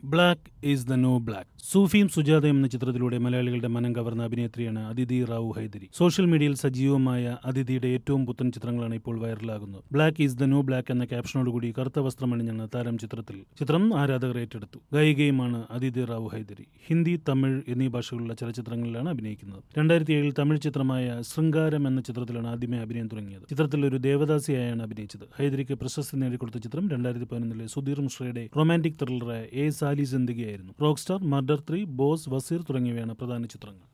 black is the no black Sufiyum Sujathayum എന്ന ചിത്രത്തിലൂടെ മലയാളികളുടെ മനം കവർന്ന അഭിനേത്രിയാണ് അതിഥി റാവു ഹൈദരി സോഷ്യൽ മീഡിയയിൽ സജീവമായ അതിഥിയുടെ ഏറ്റവും പുത്തൻ ചിത്രങ്ങളാണ് ഇപ്പോൾ വൈറലാകുന്നത് black is the no black എന്ന ക്യാപ്ഷനോടുകൂടി കറുത്ത വസ്ത്രമണിഞ്ഞാണ് താരം ചിത്രത്തിൽ ചിത്രം ആരാധകർ ഏറ്റെടുത്തു ഗായികയുമാണ് അതിഥി റാവു ഹൈദരി ഹിന്ദി തമിഴ് എന്നീ ഭാഷകളിലുള്ള ചലച്ചിത്രങ്ങളിലാണ് അഭിനയിക്കുന്നത് രണ്ടായിരത്തി ഏഴിൽ തമിഴ് ചിത്രമായ ശൃംഗാരം എന്ന ചിത്രത്തിലാണ് ആദ്യമേ അഭിനയം തുടങ്ങിയത് ചിത്രത്തിൽ ഒരു ദേവദാസിയായാണ് അഭിനയിച്ചത് ഹൈദരിക്ക് പ്രശസ്തി നേടിക്കൊടുത്ത ചിത്രം രണ്ടായിരത്തി പതിനൊന്നിലെ സുധീർ മിശ്രയുടെ റൊമാന്റിക് ത്രില്ലറായ എ സാലി സിന്ദഗിയായിരുന്നു rock star murder three boss Wazir തുടങ്ങിയവയാണ് പ്രധാന ചിത്രങ്ങൾ